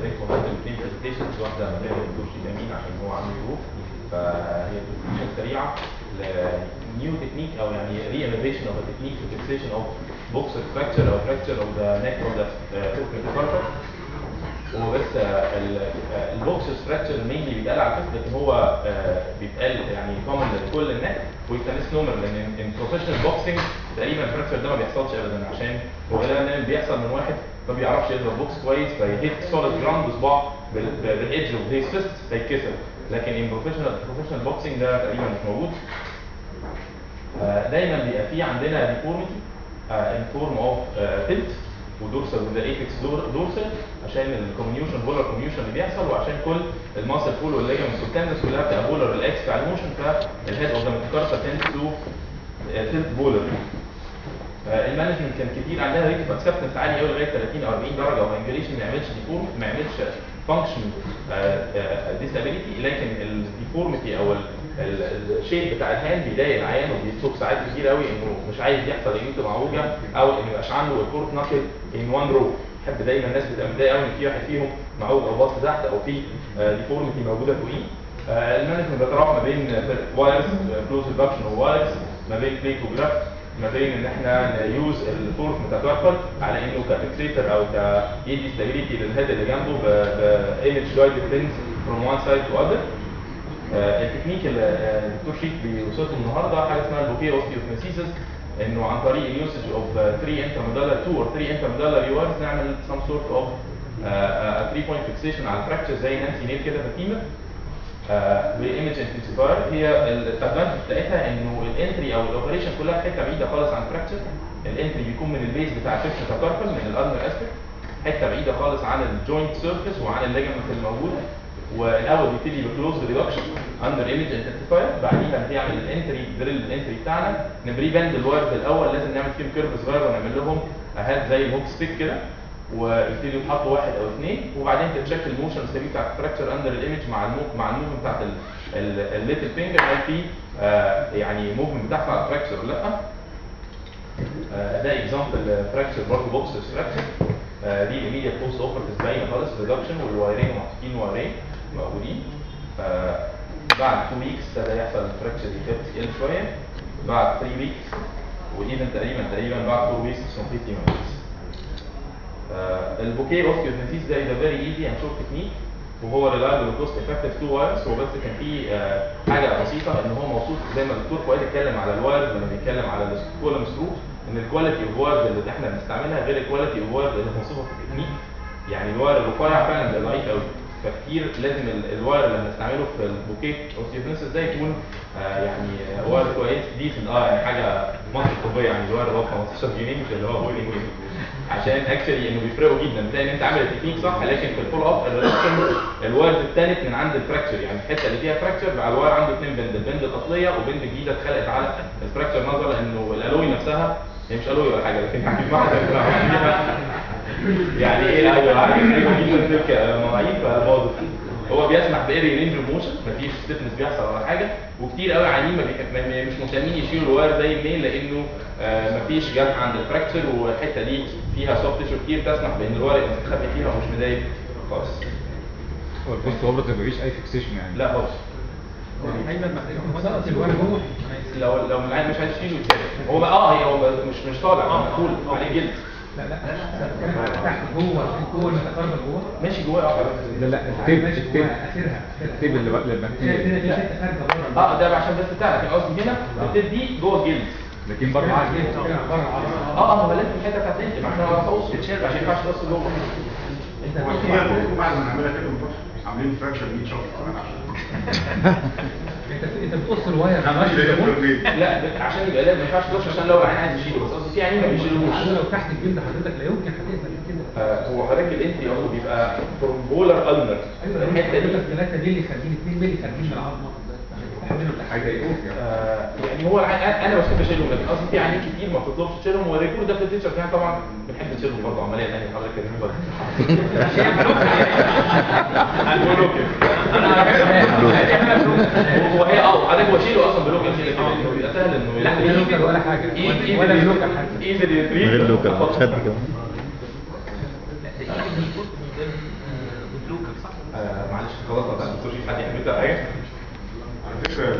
تاريخ وحتى الاثنين برزنتيشنز واحده من غير الدكتور شيء امين عشان هو عنده ظروف فهي برزنتيشن سريعه لنيو تكنيك او يعني ري انوفيشن اوف تكنيك في فيكسيشن اوف بوكس فراكتشر او فراكتشر اوف ذا نيك اوف ذا فوق ميتاكاربر هو بس البوكس ستراكشر مينلي بيتقال على الفيس لكن هو آه، بيتقال يعني كومن لكل الناس ويتنس نومر لان ان بروفيشنال بوكسنج تقريبا الفراكشر ده ما بيحصلش ابدا عشان هو غالبا بيحصل من واحد ما بيعرفش يضرب بوكس كويس فيهيت سوليد جراوند بصباعه بالايدج اوف هيز فيست فيتكسر لكن ان بروفيشنال بروفيشنال بوكسنج ده تقريبا مش موجود آه، دايما بيبقى في عندنا ديفورميتي ان فورم اوف تلت ودورسال وذا ايبكس دورسال عشان الكوميونيوشن بولر كوميونيوشن اللي بيحصل وعشان كل الماسل فول والليجمنت والتندس كلها بتبقى بولر الاكس بتاع الموشن فالهيد اوف ذا ميتاكارسا تنس تو تلت بولر المانجمنت كان كتير عندها ريت اوف اكسبتنس عالي قوي لغايه 30 او 40 درجه وانجليشن ما يعملش ديفورم ما يعملش فانكشن ديسابيليتي لكن الديفورميتي او الشيب بتاع الهاند بيضايق العيان وبيتصاب ساعات كتير قوي انه مش عايز يحصل ايده معوجه او انه يبقاش عنده الكورت ناكل ان وان رو بحب دايما الناس بتبقى متضايقه قوي ان في واحد فيهم معوج او باص تحت او في ديفورميتي موجوده فوقيه آه، المانجمنت بيتراوح ما بين وايرز كلوز ريدكشن وايرز ما بين بليت وجرافت ما بين ان احنا نيوز الفورك ميتاكاربل على انه كفيكسيتر او كيدي ستابيليتي للهيد اللي جنبه بايمج جايدد بينز فروم وان سايد تو اذر التكنيك اللي آه، الدكتور شيك بيوصفه النهارده حاجه اسمها البوكيه اوستيوكنسيسس انه عن طريق اليوسج اوف 3 انترميدالر 2 اور 3 انترميدالر يوارز نعمل سم سورت اوف 3 بوينت فيكسيشن على الفراكشر زي نانسي نيل كده في الفيمر بايمج انتنسيفاير هي الادفانتج بتاعتها انه الانتري او الاوبريشن كلها في حته بعيده خالص عن الفراكشر الانتري بيكون من البيز بتاع الفيكشن كاربل من الارنر اسبكت حته بعيده خالص عن الجوينت سيرفيس وعن الليجمنت الموجوده والاول بيبتدي بكلوز ريدكشن اندر ايمج انتنسيفاير بعديها بنعمل الانتري دريل الانتري بتاعنا نبري باند الوايرز الاول لازم نعمل فيهم كيرف صغير ونعمل لهم اهات زي الهوك ستيك كده ويبتدي يتحطوا واحد او اثنين وبعدين تتشكل الموشن السريع بتاع الفراكشر اندر الايمج مع الموف مع الموفمنت بتاعت الليتل فينجر هل في آه، يعني موفمنت بتحصل على الفراكشر ولا لا آه، ده اكزامبل فراكشر برضه بوكس فراكشر دي الايميديت بوست اوبرتيف باينه خالص ريدكشن والوايرين محطوطين وايرين موجودين آه، بعد 2 ويكس ابتدى يحصل الفراكشر يقل شويه بعد 3 ويكس وايفن تقريبا تقريبا بعد 4 ويكس كومبليتلي موجود البوكيه اوستيوثنسيس ده ده فيري ايزي اند شورت تكنيك وهو ريلايبل وكوست افكتيف تو وايرز هو بس كان في آه، حاجه بسيطه ان هو موصوف زي ما الدكتور فؤاد اتكلم على الوايرز لما بيتكلم على الكولم سكروز ان الكواليتي اوف وايرز اللي احنا بنستعملها غير الكواليتي اوف وايرز اللي موصوفه في التكنيك يعني الواير الرفيع فعلا بيبقى ضعيف قوي فكتير لازم ال- الواير اللي بنستعمله في البوكيه اوستيوثنسيس ده يكون آه، يعني آه، واير كويس ديسنت اه يعني حاجه منطق طبيه يعني الواير اللي هو 15 جنيه مش اللي هو بوينج وينج عشان اكشلي انه بيفرقوا جدا بتلاقي ان انت عامل التكنيك صح لكن في الفول اب الريدكشن الوايرز الثالث من عند الفراكشر يعني الحته اللي فيها فراكشر بقى الواير عنده اثنين بند البند الاصليه وبند جديده اتخلقت على الفراكشر نظرا انه الالوي نفسها هي مش الوي ولا حاجه لكن يعني واحده فيها يعني ايه ايوه عارف جدا تلك مواعيد فباظت هو بيسمح بإيري رينج موشن مفيش ستيفنس بيحصل ولا حاجه وكتير قوي عيانين ما بيحب ما- ما- مش مهتمين يشيلوا الواير زي الميل لانه آه، مفيش جرح عند الفراكشر والحته دي فيها سوفت تيشو كتير تسمح بان الواير يبقى مستخبي فيها ومش مضايق خالص هو البوست اوبرتيف مفيش اي فيكسيشن يعني لا خالص ايمن محتاج سقط الورق جوه لو لو العيان مش عايز يشيله يتشال هو بقى- اه هي هو مش مش طالع هو مقفول عليه جلد لا لا تحت جوه جوه المتقربه جوه ماشي جواه اه لا لا عارف التيب ماشي التيب جوه اخرها التيب اللي بقى اللي هنا بنتيه في حته خارجه بره اه ده عشان بس بتاع لكن قصدي هنا بتدي جوه الجلد لكن بره بره العضله اه اه ما لازم الحته بتاعت انت ما احنا هنقص بتشال عشان ما ينفعش تقص جوه انت هو هتقص هي بعد- المفروض بعد ما نعملها كده نروح عاملين فراكشر 100 شهر كمان عشان انت انت بتقص الواير عمال يلاقي في البيت لا ده عشان يبقى لازم ما ينفعش تقص عشان لو العين عايز يشيله بس قصدي في عيانين ما بيشيلوش عشان لو تحت الجلد حضرتك لا يمكن هتقدر كده آه، هو حضرتك الانتري اصله بيبقى فرومبولر النر ايوه الحته دي حضرتك 3 مللي خارجين 2 مللي خارجين من العظمه حاجه يقول يعني آه، يعني هو العين انا ما بحبش اشيلهم لكن اصلا في عيانين كتير ما بتطلبش تشيلهم والريكور ده في التيشر يعني طبعا بنحب نشيلهم برضه عمليه ثانيه حضرتك كريم برضه هنقوله كده هو هي اه حضرتك هو شيله اصلا بلوكال كده كده انه بيبقى سهل انه لا من غير لوكال ولا حاجه ولا بلوكال حتى ايزي من غير لوكال خد كده آه معلش خلاص ما الدكتور شريف حد يحمل ايه على فكره